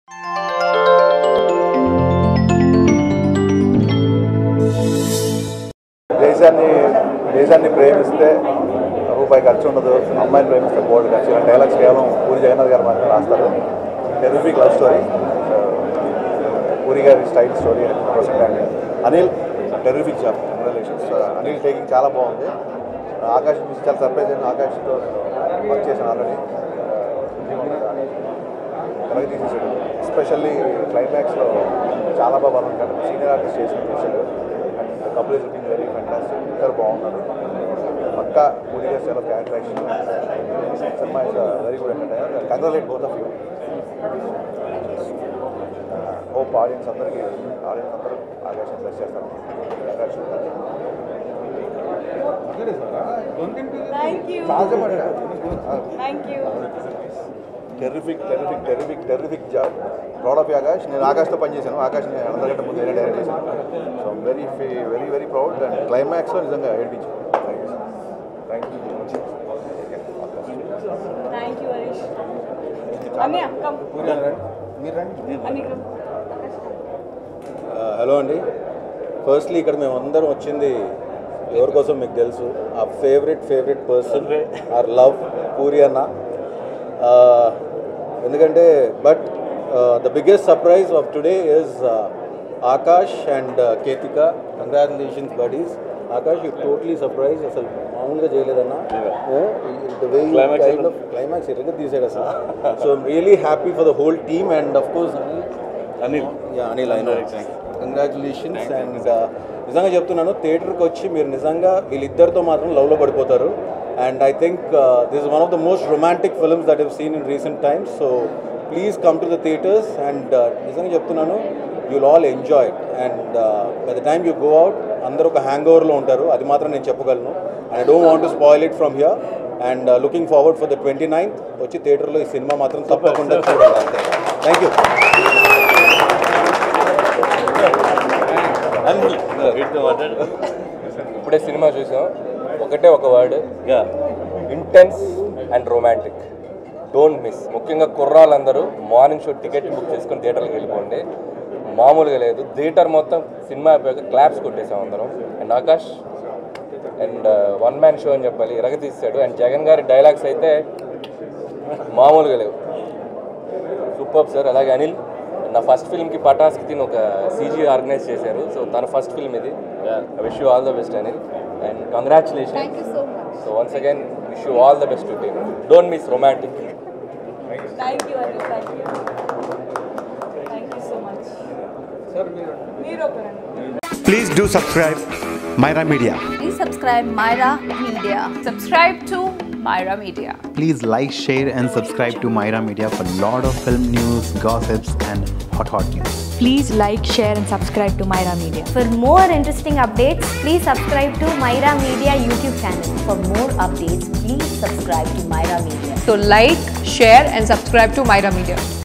దేశాన్ని దేశాన్ని ప్రేమిస్తే రూపాయి ఖర్చు ఉండదు అమ్మాయిని ప్రేమిస్తే గోల్డ్ ఖర్చు ఇలా డైలాగ్స్ కేవలం పూరి జగన్నాథ్ గారు మాత్రమే రాస్తారు టెరిఫిక్ లవ్ స్టోరీ పూరి గారి style story present and Anil terrific job congratulations Anil taking చాలా బాగుంది ఆకాష్ చూసి చాలా సర్ప్రైజ్ అయిన ఆకాష్తో నేను వర్క్ చేశాను ఆల్రెడీ కరెక్ట్ తీసేసాడు ఎస్పెషల్లీ క్లైమాక్స్లో చాలా బాగా బాగుంటాడు సీనియర్ ఆర్టిస్ట్ చేసిన చేశాడు and couple is looking very fantastic ఇద్దరు బాగున్నారు పక్కా పూరి గారు చాలా క్యారెక్టరేషన్ సినిమా is very good entertainer congratulate both of you hope audience అందరికీ ఆడియన్స్ అందరూ ఆకాశం ప్లస్ చేస్తారు thank you thank you terrific terrific terrific terrific job proud of Akash నేను ఆకాష్తో పనిచేశాను ఆకాష్ నేను అందరికంటే ముందు నేనే డైరెక్ట్ చేశాను so very very very proud and క్లైమాక్స్లో నిజంగా ఏడిపించాను thank you thank you Harish అన్నయ్య కమ్ అన్నయ్య కమ్ హలో అండి ఫస్ట్లీ ఇక్కడ మేము అందరం వచ్చింది ఎవరి కోసం మీకు తెలుసు ఆ favourite favourite person or love Puri అన్న Uh, ఎందుకంటే but the biggest surprise of today is Akash and Ketika congratulations buddies Akash you totally surprise అసలు మామూలుగా చేయలేదన్నా the way kind of climax ఎరగ తీసాడు అసలు so really happy for the whole team and of course Anil yeah Anil I know congratulations and నిజంగా చెప్తున్నాను థియేటర్కి వచ్చి మీరు నిజంగా వీళ్ళిద్దరితో మాత్రం లవ్లో పడిపోతారు and I think this one of the most romantic films that have seen in recent times so please come to the theatres and నిజంగా చెప్తున్నాను you'll all enjoy and by the time you go out అందరూ ఒక హ్యాంగ్ ఓవర్లో ఉంటారు అది మాత్రం నేను చెప్పగలను and I don't want to spoil it from here and looking forward for the twenty ninth వచ్చి థియేటర్లో ఈ సినిమా మాత్రం తప్పకుండా చూడాలి అంతే థ్యాంక్ యూ ఇప్పుడే సినిమా చూసాం ఒకటే ఒక word intense and romantic don't miss ముఖ్యంగా కుర్రాళ్ళందరూ మార్నింగ్ షో టికెట్ బుక్ చేసుకొని థియేటర్కి వెళ్ళిపోండి మామూలుగా లేదు థియేటర్ మొత్తం సినిమా అయిపోయాక క్లాప్స్ కొట్టేసాం అందరం and Akash and one man show అని చెప్పాలి ఇరగ తీసాడు అండ్ జగన్ గారి డైలాగ్స్ అయితే మామూలుగా లేవు సూపర్ సార్ అలాగే అనిల్ నా ఫస్ట్ ఫిల్మ్కి పటాస్కి తిని ఒక సీజీ ఆర్గనైజ్ చేశారు సో తన ఫస్ట్ ఫిల్మ్ ఇది wish you all the best Anil and congratulation thank you so much so once again wish you all the best to team don't miss romantic thank you Anil thank you thank you so much మీరు ఒకరండి Please do subscribe Myra Media. Please subscribe Myra Media. Subscribe to Myra Media. Please like, share, and subscribe to Myra Media for lot of film news, gossips, and hot hot news. Please like, share, and subscribe to Myra Media. For more interesting updates, please subscribe to Myra Media YouTube channel. For more updates, please subscribe to Myra Media. So, like, share, and subscribe to Myra Media.